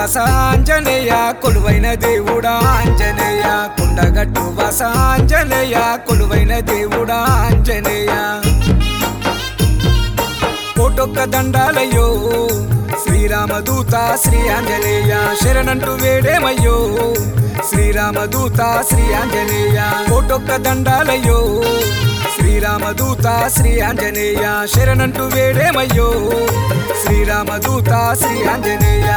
వాస ఆంజనేయ కొలువైన దేవుడా ఆంజనేయ కొండగట్టు వాస ఆంజనేయ కొలువైన దేవుడా ఆంజనేయ కోటొక్క దండాలయ్యో శ్రీరామదూత శ్రీ ఆంజనేయ శరణంటూ వేడేమయ్యో శ్రీరామదూత శ్రీ ఆంజనేయ కోటొక్క దండాలయ్యో శ్రీరామదూత శ్రీ ఆంజనేయ శరణంటూ వేడేమయ్యో శ్రీరామదూత శ్రీ ఆంజనేయ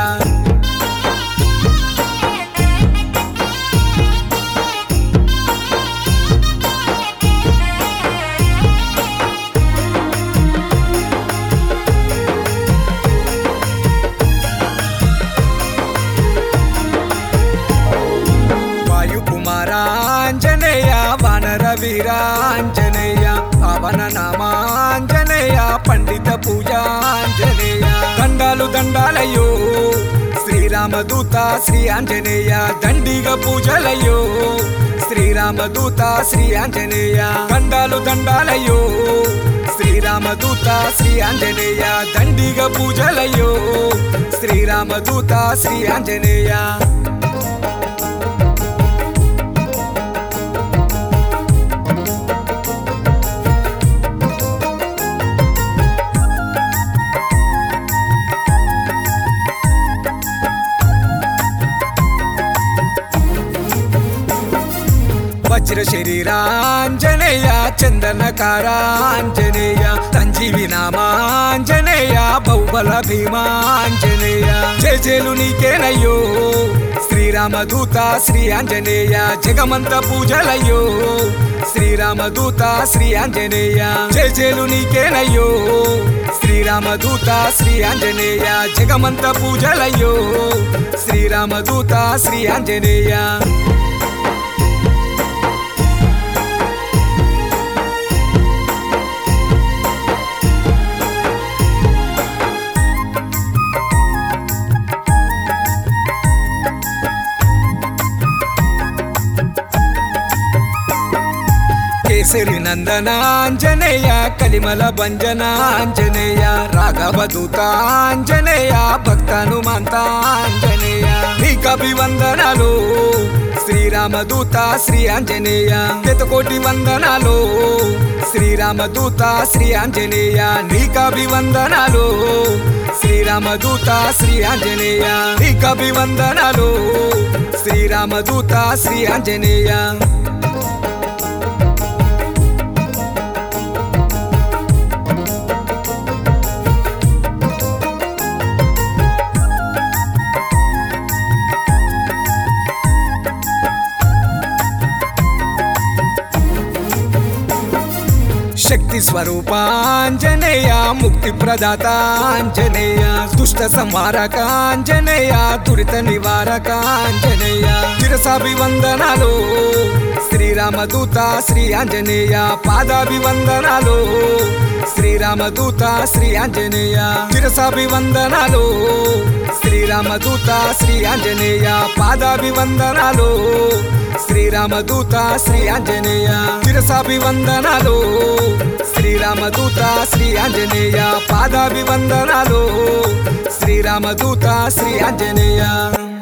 వాయుకుమారాంజనేయ వానర వీరాంజనేయ పవన నామాంజనేయ పండిత పూజాంజనేయ దండాలు దండాలయ్యో శ్రీరామదూత శ్రీ ఆంజనేయ దండిగ పూజలయ్యో శ్రీరామదూత శ్రీ ఆంజనేయ దండాలు దండాలయ్యో శ్రీరామదూత శ్రీ ఆంజనేయ దండిగ పూజలయ్యో శ్రీరామదూత శ్రీ ఆంజనేయ వజ్ర శరీరాంజనేయ చందనకారాంజనేయ సంజీవి నామాంజనేయ బహుబల భీమాంజనేయ చేసేలు నీకేనయ్యో శ్రీరామదూత శ్రీ ఆంజనేయ జగమంత పూజలయ్యో శ్రీరామదూత శ్రీ ఆంజనేయ చేసేలు నీకేనయ్యో శ్రీరామదూత శ్రీ ఆంజనేయ జగమంత పూజలయ్యో శ్రీరామదూత శ్రీ ఆంజనేయ కేసరి నందనాంజనేయ కలిమల భంజనాంజనేయ రాఘవదూతాంజనేయ భక్తనుమంతాంజనేయ నీకభివందనాలు శ్రీరామదూత శ్రీ ఆంజనేయ శతకోటి వందనాలు శ్రీరామదూత శ్రీ ఆంజనేయ నీకభివందనాలు శ్రీరామదూత శ్రీ ఆంజనేయ నీకభివందనాలు శ్రీరామదూత శ్రీ ఆంజనేయ శక్తి స్వరూపాంజనేయ ముక్తి ప్రదాతాంజనేయ దుష్ట సంహారకాంజనేయ దురిత నివారకాంజనేయ శిరసాభివందనాలు శ్రీరామదూత శ్రీ ఆంజనేయ పాదాభివందనాలు శ్రీరామదూత శ్రీ ఆంజనేయ శిరసాభివందనాలు శ్రీరామదూత శ్రీ ఆంజనేయ పాదాభివందనాలు శ్రీరామదూత శ్రీ ఆంజనేయ శిరసాభివందనాలు శ్రీరామదూత శ్రీ ఆంజనేయ పాదాభివందనాలు శ్రీరామదూత శ్రీ ఆంజనేయ